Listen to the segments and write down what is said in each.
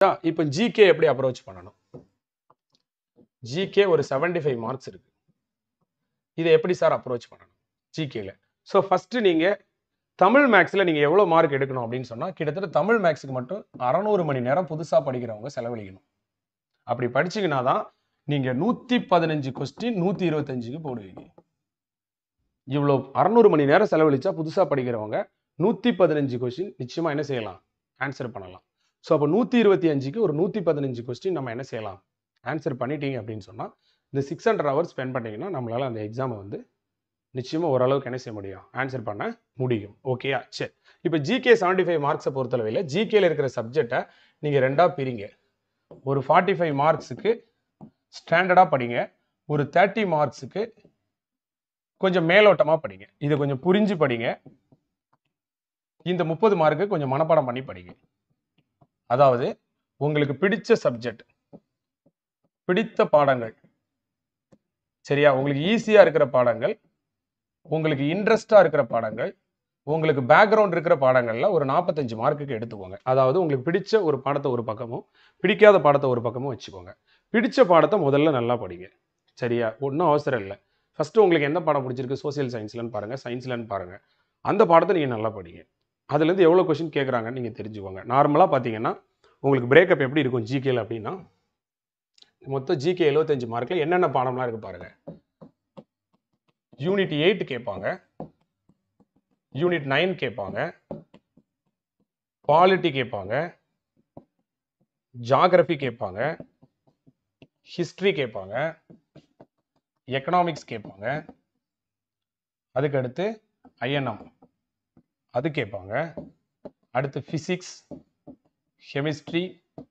முடிஞ்சிருச்சா இப்போ ஜிகே எப்படி அப்ரோச் பண்ணணும் ஜிகே ஒரு 75 ஃபைவ் மார்க்ஸ் இருக்கு இதை எப்படி சார் அப்ரோச் பண்ணணும் ஜிகேல ஸோ ஃபர்ஸ்ட் நீங்க தமிழ் மேக்ஸ்ல நீங்க எவ்வளவு மார்க் எடுக்கணும் அப்படின்னு சொன்னா கிட்டத்தட்ட தமிழ் மேக்ஸுக்கு மட்டும் அறநூறு மணி நேரம் புதுசா படிக்கிறவங்க செலவழிக்கணும் அப்படி படிச்சீங்கன்னா தான் நீங்க நூத்தி பதினஞ்சு கொஸ்டின் நூத்தி இருபத்தஞ்சுக்கு போடுவீங்க இவ்வளோ அறநூறு மணி நேரம் செலவழிச்சா புதுசா படிக்கிறவங்க நூத்தி பதினஞ்சு கொஸ்டின் நிச்சயமா என்ன செய்யலாம் ஆன்சர் பண்ணலாம் ஸோ அப்போ நூத்தி இருபத்தி அஞ்சுக்கு ஒரு நூத்தி பதினஞ்சு கொஸ்டின் நம்ம என்ன செய்யலாம் ஆன்சர் பண்ணிட்டீங்க அப்படின்னு சொன்னா இந்த சிக்ஸ் ஹண்ட்ரட் ஹவர்ஸ் ஸ்பெண்ட் பண்ணீங்கன்னா நம்மளால அந்த எக்ஸாமை வந்து நிச்சயமா ஓரளவுக்கு என்ன செய்ய முடியும் ஆன்சர் பண்ண முடியும் ஓகேயா சரி இப்போ ஜிகே செவன்டி ஃபைவ் மார்க்ஸை பொறுத்தளவில் ஜிகேல இருக்கிற சப்ஜெக்டை நீங்க ரெண்டா பிரிங்க ஒரு ஃபார்ட்டி ஃபைவ் மார்க்ஸுக்கு ஸ்டாண்டர்டாக படிங்க ஒரு தேர்ட்டி மார்க்ஸுக்கு கொஞ்சம் மேலோட்டமாக படிங்க இதை கொஞ்சம் புரிஞ்சு படிங்க இந்த முப்பது மார்க்கு கொஞ்சம் மனப்பாடம் பண்ணி படிங்க அதாவது உங்களுக்கு பிடிச்ச சப்ஜெக்ட் பிடித்த பாடங்கள் சரியா உங்களுக்கு ஈஸியா இருக்கிற பாடங்கள் உங்களுக்கு இன்ட்ரெஸ்டா இருக்கிற பாடங்கள் உங்களுக்கு பேக்ரவுண்ட் இருக்கிற பாடங்கள்ல ஒரு நாற்பத்தஞ்சு மார்க்குக்கு எடுத்துக்கோங்க அதாவது உங்களுக்கு பிடிச்ச ஒரு பாடத்தை ஒரு பக்கமும் பிடிக்காத பாடத்தை ஒரு பக்கமும் வச்சுக்கோங்க பிடிச்ச பாடத்தை முதல்ல நல்லா படிங்க சரியா ஒன்றும் அவசரம் இல்லை ஃபர்ஸ்ட் உங்களுக்கு எந்த பாடம் பிடிச்சிருக்கு சோசியல் சயின்ஸ்லன்னு பாருங்க சயின்ஸ்லன்னு பாருங்க அந்த பாடத்தை நீங்க நல்லா படிங்க அதுலேருந்து எவ்வளோ கொஸ்டின் கேட்குறாங்கன்னு நீங்கள் தெரிஞ்சுக்கோங்க நார்மலாக பார்த்தீங்கன்னா உங்களுக்கு பிரேக்கப் எப்படி இருக்கும் ஜிகேல அப்படின்னா மொத்தம் ஜிகே எழுபத்தஞ்சு மார்க்கில் என்னென்ன பாடம்லாம் இருக்கு பாருங்க யூனிட் எயிட் கேட்பாங்க யூனிட் நைன் கேட்பாங்க பாலிட்டி கேட்பாங்க ஜாகிரபி கேட்பாங்க ஹிஸ்ட்ரி கேட்பாங்க எக்கனாமிக்ஸ் கேட்பாங்க அதுக்கு அடுத்து ஐஎன்எம் அது கேட்பாங்க அடுத்து physics chemistry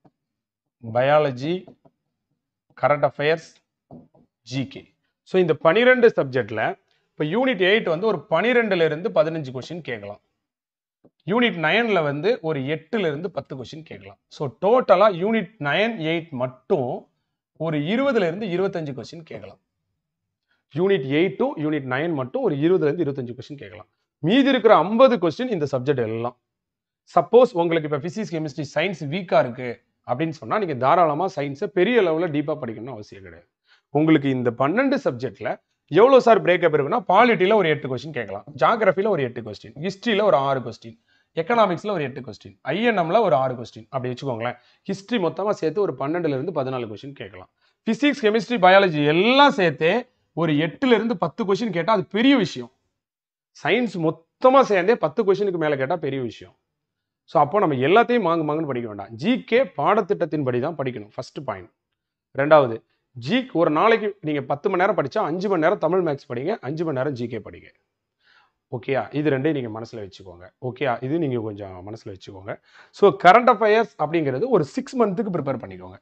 biology current affairs GK so இந்த பனிரெண்டு சப்ஜெக்டில் இப்போ யூனிட் எயிட் வந்து ஒரு பனிரெண்டுல இருந்து பதினஞ்சு கொஷின் கேட்கலாம் யூனிட் நைன்ல வந்து ஒரு எட்டுல இருந்து பத்து கொஷின் கேட்கலாம் ஸோ டோட்டலாக யூனிட் நைன் எயிட் மட்டும் ஒரு இருபதுல இருந்து இருபத்தஞ்சு கொஷின் கேட்கலாம் unit eight to unit nine மட்டும் ஒரு இருபதுல இருந்து இருபத்தஞ்சு கொஸ்டின் கேட்கலாம் மீதி இருக்கிற ஐம்பது கொஸ்டின் இந்த சப்ஜெக்ட் எல்லாம் சப்போஸ் உங்களுக்கு இப்போ பிசிக்ஸ் கெமிஸ்ட்ரி சயின்ஸ் வீக்கா இருக்கு அப்படின்னு சொன்னா நீங்க தாராளமா சயின்ஸை பெரிய லெவலில் டீப்பா படிக்கணும்னு அவசியம் கிடையாது உங்களுக்கு இந்த பன்னெண்டு சப்ஜெக்ட்ல எவ்வளோ சார் பிரேக்கப் இருக்குன்னா பாலிட்டியில் ஒரு எட்டு கொஸ்டின் கேட்கலாம் ஜாகிரபியில் ஒரு எட்டு கொஸ்டின் ஹிஸ்ட்ரியில் ஒரு ஆறு கொஸ்டின் எக்கனாமிக்ஸில் ஒரு எட்டு கொஸ்டின் ஐஎன்எம்ல ஒரு ஆறு கொஸ்டின் அப்படி வச்சுக்கோங்களேன் ஹிஸ்ட்ரி மொத்தமாக சேர்த்து ஒரு பன்னெண்டுல இருந்து பதினாலு கொஸ்டின் கேட்கலாம் பிசிக்ஸ் கெமிஸ்ட்ரி பயாலஜி எல்லாம் சேர்த்து ஒரு எட்டுல இருந்து பத்து கொஸ்டின் கேட்டால் அது பெரிய விஷயம் சயின்ஸ் மொத்தமாக சேர்ந்தே பத்து கொஸ்டினுக்கு மேலே கேட்டால் பெரிய விஷயம் ஸோ அப்போ நம்ம எல்லாத்தையும் மாங்கு மாங்குன்னு படிக்க வேண்டாம் ஜிகே பாடத்திட்டத்தின்படி தான் படிக்கணும் ஃபர்ஸ்ட் பாயிண்ட் ரெண்டாவது ஜி ஒரு நாளைக்கு நீங்கள் பத்து மணி நேரம் படித்தா அஞ்சு மணி நேரம் தமிழ் மேக்ஸ் படிங்க அஞ்சு மணி நேரம் ஜிகே படிங்க ஓகேயா இது ரெண்டையும் நீங்கள் மனசில் வச்சுக்கோங்க ஓகேயா இது நீங்கள் கொஞ்சம் மனசில் வச்சுக்கோங்க ஸோ கரண்ட் அஃபேர்ஸ் அப்படிங்கிறது ஒரு சிக்ஸ் மந்த்துக்கு ப்ரிப்பேர் பண்ணிக்கோங்க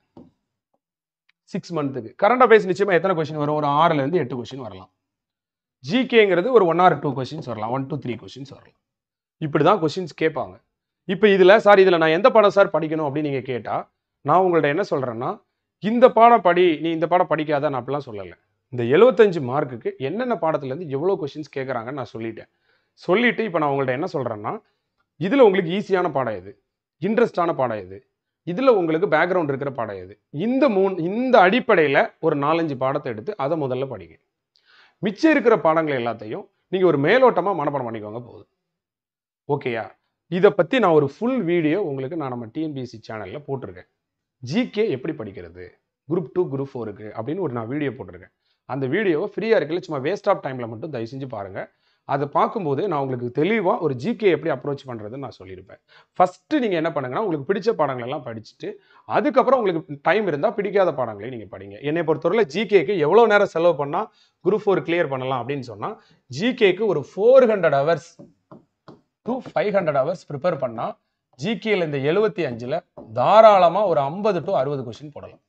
சிக்ஸ் மந்த்துக்கு கரண்ட் அஃபேர்ஸ் நிச்சயமாக எத்தனை கொஸ்டின் வரும் ஒரு ஆறுலேருந்து எட்டு கொஸ்டின் வரலாம் ஜிகேங்கிறது ஒரு ஒன் ஆர் டூ கொஸ்டின்ஸ் வரலாம் ஒன் டூ த்ரீ கொஸ்டின்ஸ் வரலாம் இப்படி தான் கொஸ்டின்ஸ் கேட்பாங்க இப்போ இதில் சார் இதில் நான் எந்த பாடம் சார் படிக்கணும் அப்படின்னு நீங்கள் கேட்டால் நான் உங்கள்ட்ட என்ன சொல்கிறேன்னா இந்த பாடம் படி நீ இந்த பாடம் படிக்காத நான் அப்படிலாம் சொல்லலை இந்த எழுபத்தஞ்சு மார்க்குக்கு என்னென்ன பாடத்துலேருந்து எவ்வளோ கொஸ்டின்ஸ் கேட்குறாங்கன்னு நான் சொல்லிட்டேன் சொல்லிட்டு இப்போ நான் உங்கள்ட்ட என்ன சொல்கிறேன்னா இதில் உங்களுக்கு ஈஸியான பாடம் எது இன்ட்ரெஸ்டான பாடம் எது இதில் உங்களுக்கு பேக்ரவுண்ட் இருக்கிற பாடம் எது இந்த மூணு இந்த அடிப்படையில் ஒரு நாலஞ்சு பாடத்தை எடுத்து அதை முதல்ல படிங்க மிச்சம் இருக்கிற பாடங்கள் எல்லாத்தையும் நீங்கள் ஒரு மேலோட்டமாக மனப்பாடம் பண்ணிக்கோங்க போதும் ஓகேயா இதை பற்றி நான் ஒரு ஃபுல் வீடியோ உங்களுக்கு நான் நம்ம டிஎன்பிஎஸ்சி சேனலில் போட்டிருக்கேன் ஜிகே எப்படி படிக்கிறது குரூப் டூ குரூப் ஃபோருக்கு அப்படின்னு ஒரு நான் வீடியோ போட்டிருக்கேன் அந்த வீடியோவை ஃப்ரீயாக இருக்கல சும்மா வேஸ்ட் ஆஃப் டைமில் மட்டும் தயவு செஞ்சு பாருங்கள் அதை பார்க்கும்போது நான் உங்களுக்கு தெளிவாக ஒரு ஜிகே எப்படி அப்ரோச் பண்ணுறதுன்னு நான் சொல்லியிருப்பேன் ஃபஸ்ட்டு நீங்கள் என்ன பண்ணுங்கன்னா உங்களுக்கு பிடிச்ச பாடங்கள் எல்லாம் படிச்சுட்டு அதுக்கப்புறம் உங்களுக்கு டைம் இருந்தால் பிடிக்காத பாடங்களையும் நீங்கள் படிங்க என்னை பொறுத்தவரையில் ஜிகேக்கு எவ்வளோ நேரம் செலவு பண்ணால் குரூப் ஃபோர் கிளியர் பண்ணலாம் அப்படின்னு சொன்னால் ஜிகேக்கு ஒரு four hundred hours to five hundred hours prepare பண்ணால் ஜிகேல இந்த எழுபத்தி அஞ்சில் தாராளமாக ஒரு ஐம்பது டு அறுபது கொஸ்டின் போடலாம்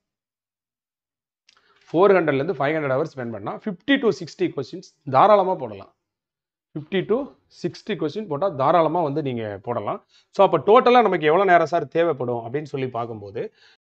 ஃபோர் ஹண்ட்ரட்லேருந்து ஃபைவ் ஹண்ட்ரட் ஹவர்ஸ் ஸ்பெண்ட் பண்ணால் ஃபிஃப்டி டு சிக்ஸ்டி கொஸ்டின்ஸ் தாராளமாக போடலாம் ஃபிஃப்டி டு சிக்ஸ்டி கொஸ்டின் போட்டால் தாராளமாக வந்து நீங்கள் போடலாம் ஸோ அப்போ டோட்டலாக நமக்கு எவ்வளோ நேரம் சார் தேவைப்படும் அப்படின்னு சொல்லி பார்க்கும்போது